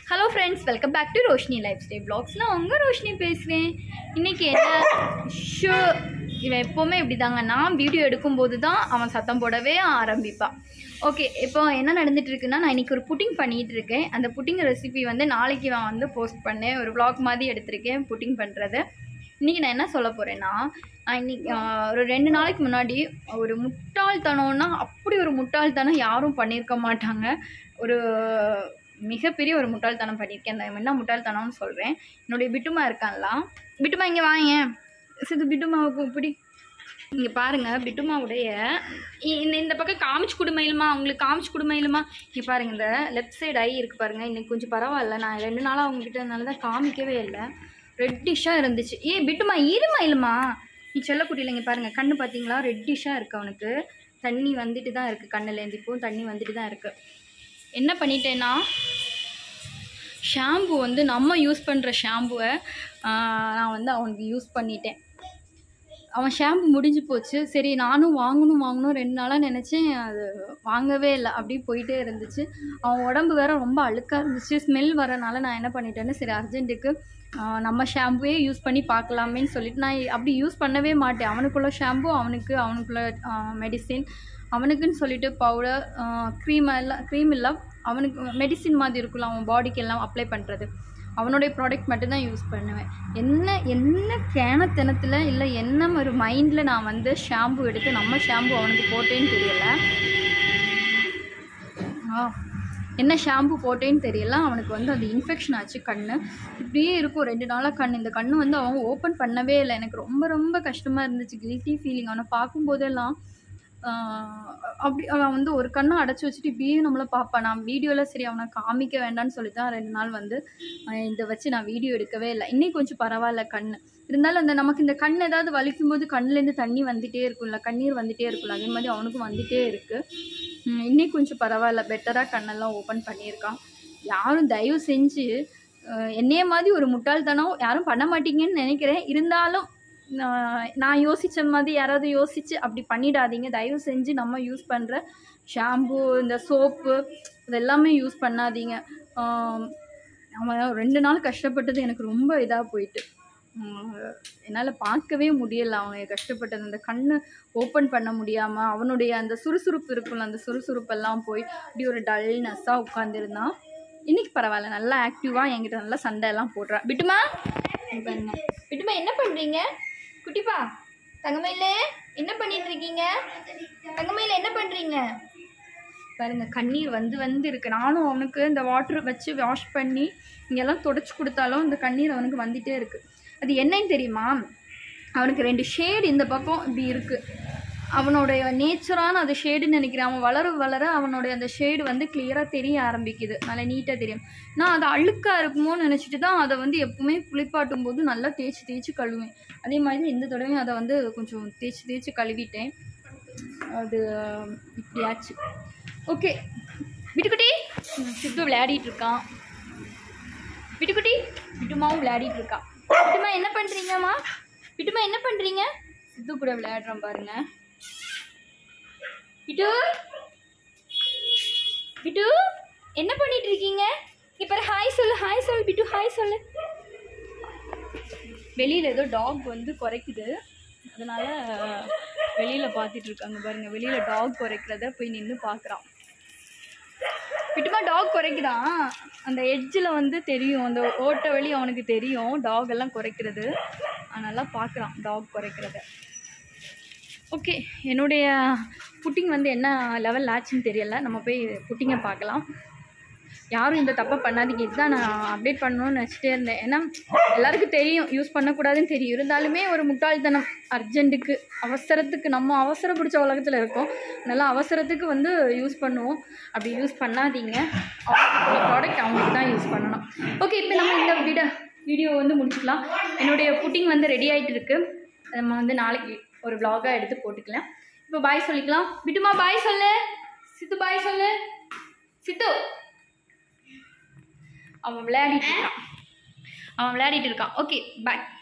hello friends welcome back to Roshini lifestyle blogs நான் உங்கள் ரோஷினி பேசுகிறேன் இன்றைக்கி என்ன ஷோ இவன் எப்போவுமே இப்படி தாங்க நான் வீடியோ எடுக்கும்போது தான் அவன் சத்தம் போடவே ஆரம்பிப்பான் ஓகே இப்போ என்ன நடந்துட்டு இருக்குன்னா நான் இன்றைக்கி ஒரு புட்டிங் பண்ணிகிட்டு இருக்கேன் அந்த புட்டிங் ரெசிபி வந்து நாளைக்கு நான் வந்து போஸ்ட் பண்ணேன் ஒரு vlog மாதிரி எடுத்திருக்கேன் புட்டிங் பண்ணுறது இன்றைக்கி நான் என்ன சொல்ல போகிறேன்னா நான் இன்னைக்கு ஆஹ், ஒரு ரெண்டு நாளைக்கு முன்னாடி ஒரு முட்டாள்தனம்னா அப்படி ஒரு முட்டாள்தனம் யாரும் பண்ணியிருக்க மாட்டாங்க ஒரு மிகப்பெரிய ஒரு முட்டாள்தனம் பண்ணியிருக்கேன் அந்த என்ன முட்டாள்தனம்னு சொல்கிறேன் என்னுடைய பிட்டுமா இருக்கான்ல பிட்டுமா இங்கே வாங்க சிது பிட்டுமாவுக்கு இப்படி இங்கே பாருங்கள் பிட்டுமாவுடைய இ- இந்த இந்த பக்கம் காமிச்சு குடுமையிலுமா உங்களுக்கு காமிச்சு குடுமையிலுமா இங்கே பாருங்கள் இந்த லெஃப்ட் சைடு ஐ இருக்குது பாருங்கள் இன்னைக்கு கொஞ்சம் பரவாயில்ல நான் ரெண்டு நாளாக அவங்ககிட்ட அதனால தான் காமிக்கவே இல்லை ரெட்டிஷாக இருந்துச்சு ஏ பிட்டுமா இருமா இல்லைம்மா நீ செல்லக்குட்டியில் இங்கே பாருங்கள் கண்ணு பார்த்தீங்களா ரெட்டிஷாக இருக்குது அவனுக்கு தண்ணி வந்துட்டு தான் இருக்குது கண்ணுலேருந்து இப்போவும் தண்ணி வந்துட்டு தான் இருக்குது என்ன பண்ணிட்டேன்னா ஷாம்பு வந்து நம்ம யூஸ் பண்ணுற ஷாம்புவை நான் வந்து அவனுக்கு யூஸ் பண்ணிட்டேன் அவன் ஷாம்பு முடிஞ்சு போச்சு சரி நானும் வாங்கணும் வாங்கணும் ரெண்டு நாளாக நினச்சேன் அது வாங்கவே இல்லை அப்படியே போயிட்டே இருந்துச்சு அவன் உடம்பு வேற ரொம்ப அழுக்காக இருந்துச்சு ஸ்மெல் வரனால நான் என்ன பண்ணிட்டேன்னு சரி அர்ஜென்ட்டுக்கு ஆஹ், நம்ம ஷாம்புவே யூஸ் பண்ணி பார்க்கலாமேன்னு சொல்லிட்டு நான் அப்படி யூஸ் பண்ணவே மாட்டேன் அவனுக்குள்ள ஷாம்பு அவனுக்கு அவனுக்குள்ள மெடிசின் அவனுக்குன்னு சொல்லிட்டு பவுடர் க்ரீம் எல்லாம் க்ரீம் இல்லை அவனுக்கு மெடிசின் மாதிரி இருக்குல்ல அவன் பாடிக்கு எல்லாம் அப்ளை பண்ணுறது அவனுடைய ப்ராடக்ட் மட்டும்தான் யூஸ் பண்ணுவேன் என்ன என்ன கேனத்தனத்தில் இல்லை என்ன ஒரு மைண்டில் நான் வந்து ஷாம்பு எடுத்து நம்ம ஷாம்பு அவனுக்கு போட்டேன்னு தெரியல ஆ என்ன ஷாம்பு போட்டேன்னு தெரியல அவனுக்கு வந்து அது இன்ஃபெக்ஷன் ஆச்சு கண் இப்படியே இருக்கும் ரெண்டு நாளாக கண் இந்த கண் வந்து அவன் ஓப்பன் பண்ணவே இல்லை எனக்கு ரொம்ப ரொம்ப கஷ்டமாக இருந்துச்சு கில்ட்டி ஃபீலிங் அவனை பார்க்கும்போதெல்லாம் ஆஹ், அப்படி அவன் வந்து ஒரு கண்ணை அடைச்சி வச்சுட்டு இப்படியே நம்மளை பார்ப்பான் நான் வீடியோவில் சரி அவனை காமிக்க வேண்டாம்னு சொல்லி தான் ரெண்டு நாள் வந்து ஆஹ், இதை வச்சு நான் வீடியோ எடுக்கவே இல்லை இன்னைக்கு கொஞ்சம் பரவாயில்ல கண் இருந்தாலும் அந்த நமக்கு இந்த கண் ஏதாவது வலிக்கும் போது கண்ணுலேருந்து தண்ணி வந்துட்டே இருக்கும்ல கண்ணீர் வந்துட்டே இருக்கும்ல அதே மாதிரி அவனுக்கும் வந்துட்டே இருக்குது இன்னைக்கு கொஞ்சம் பரவாயில்ல பெட்டராக கண்ணெல்லாம் ஓப்பன் பண்ணியிருக்கான் யாரும் தயவு செஞ்சு அஹ், என்னைய மாதிரி ஒரு முட்டாள்தனம் யாரும் பண்ண மாட்டீங்கன்னு நினைக்கிறேன் இருந்தாலும் நான் நான் யோசித்த மாதிரி யாராவது யோசித்து அப்படி பண்ணிடாதீங்க தயவு செஞ்சு நம்ம யூஸ் பண்ணுற ஷாம்பு இந்த சோப்பு இது எல்லாமே யூஸ் பண்ணாதீங்க ஆம், அவன் ரெண்டு நாள் கஷ்டப்பட்டது எனக்கு ரொம்ப இதாக போயிட்டு என்னால் பார்க்கவே முடியல அவனை கஷ்டப்பட்டது அந்த கண்ணு ஓப்பன் பண்ண முடியாமல் அவனுடைய அந்த சுறுசுறுப்பு இருக்குல்ல அந்த சுறுசுறுப்பெல்லாம் போய் இப்படி ஒரு டல்னஸ்ஸாக உட்காந்துருந்தான் இன்னைக்கு பரவாயில்ல நல்லா ஆக்டிவாக என்கிட்ட நல்லா சண்டை எல்லாம் போடுறான் பிட்டுமா இங்க பாருங்க பிட்டுமா என்ன பண்ணுறீங்க குட்டிப்பா தங்கமயிலே என்ன பண்ணிட்டு இருக்கீங்க தங்கமயில என்ன பண்ணுறீங்க பாருங்க கண்ணீர் வந்து வந்து இருக்கு நானும் அவனுக்கு இந்த வாட்டர் வச்சு வாஷ் பண்ணி இங்கெல்லாம் தொடச்சி கொடுத்தாலும் இந்த கண்ணீர் அவனுக்கு வந்துட்டே இருக்கு அது என்னன்னு தெரியுமா அவனுக்கு ரெண்டு ஷேடு இந்த பக்கம் இப்படி இருக்கு அவனுடைய நேச்சரான அது ஷேடுன்னு நினைக்கிறேன் அவன் வளர வளர அவனுடைய அந்த ஷேடு வந்து கிளியராக தெரிய ஆரம்பிக்குது நல்லா நீட்டாக தெரியும் நான் அது அழுக்காக இருக்குமோன்னு நினச்சிட்டு தான் அதை வந்து எப்பவுமே குளிப்பாட்டும் போது நல்லா தேய்ச்சி தேய்ச்சி கழுவேன் அதே மாதிரி தான் இந்த தடவையும் அதை வந்து கொஞ்சம் தேய்ச்சி தேய்ச்சி கழுவிட்டேன் அது இப்படி ஆச்சு ஓகே விட்டுக்குட்டி சித்து விளையாடிட்டு இருக்கான் விட்டுக்குட்டி விட்டுமாவும் விளையாடிட்டு இருக்கான் விட்டுமா என்ன பண்ணுறீங்கம்மா விட்டுமா என்ன பண்ணுறீங்க சித்து கூட விளையாடுறோம் பாருங்க விட்டு விட்டு என்ன பண்ணிட்டு இருக்கீங்க இப்போ ஹாய் சொல்லு ஹாய் சொல்லு பிட்டு ஹாய் சொல்லு வெளியில் ஏதோ டாக் வந்து குறைக்குது அதனால வெளியில் பார்த்துட்டு இருக்காங்க பாருங்க வெளியில் டாக் குறைக்கிறத போய் நின்று பார்க்குறான் விட்டுமா டாக் குறைக்குதான் அந்த எட்ஜில் வந்து தெரியும் அந்த ஓட்ட வழி அவனுக்கு தெரியும் டாக் எல்லாம் குறைக்கிறது அதனால பார்க்குறான் டாக் குறைக்கிறத ஓகே என்னுடைய புட்டிங் வந்து என்ன லெவல் ஆச்சுன்னு தெரியல நம்ம போய் புட்டிங்கை பார்க்கலாம் யாரும் இந்த தப்பை பண்ணாதீங்க இதுதான் நான் அப்டேட் பண்ணணும்னு நினச்சிட்டே இருந்தேன் ஏன்னா எல்லாருக்கும் தெரியும் யூஸ் பண்ணக்கூடாதுன்னு தெரியும் இருந்தாலுமே ஒரு முட்டாள்தனம் அர்ஜென்ட்டுக்கு அவசரத்துக்கு நம்ம அவசரம் பிடிச்ச உலகத்தில் இருக்கோம் நல்லா அவசரத்துக்கு வந்து யூஸ் பண்ணுவோம் அப்படி யூஸ் பண்ணாதீங்க ப்ராடக்ட் அவங்களுக்கு தான் யூஸ் பண்ணணும் ஓகே இப்போ நம்ம இந்த வீட வீடியோ வந்து முடிச்சுக்கலாம் என்னுடைய புட்டிங் வந்து ரெடி ஆகிட்டு இருக்கு நம்ம வந்து நாளைக்கு ஒரு vlog-ஆ எடுத்து போட்டுக்கலாம் இப்போ பாய் சொல்லிக்கலாம் விட்டுமா பாய் சொல்லு சித்து பாய் சொல்லு சித்து அவன் விளையாடிட்டு இருக்கான் அவன் விளையாடிட்டு இருக்கான் ஓகே பாய்